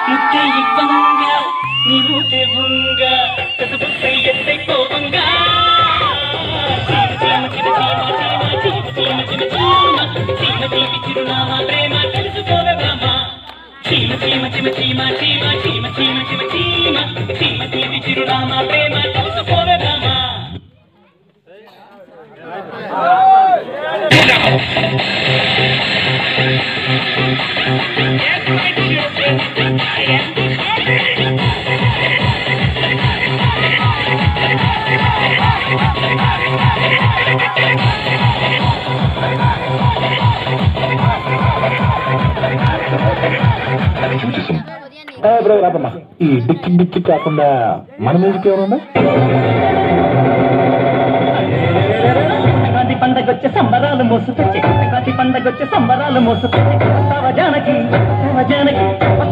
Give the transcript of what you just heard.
ముద్దే ఇవ్వంగా నీ మూటే ఉంగ కసుపుపై ఎత్తై పోవంగా చీమ చీమ చీమ చీమ చీమ చీమ చీమ చీమ చీమ చిరునామా ప్రేమ తెలుసుకోవే బామ చీమ చీమ చీమ చీమ చీమ చీమ చీమ చీమ చీమ చీమ చీమ చిరునామా ప్రేమ తెలుసుకోవే బామ చూసేసాం బ్రదర్ ఆపమ్మా ఈ డిక్కి డిక్కి కాకుండా మన మ్యూజిక్ ఎవరుందా సంక్రాంతి పండగొచ్చే సంబరాలు మోసుకొచ్చే సంక్రాంతి పండగొచ్చే సంబరాలు మోసుకొచ్చే వస్తావా జానకి వస్తావా జానకి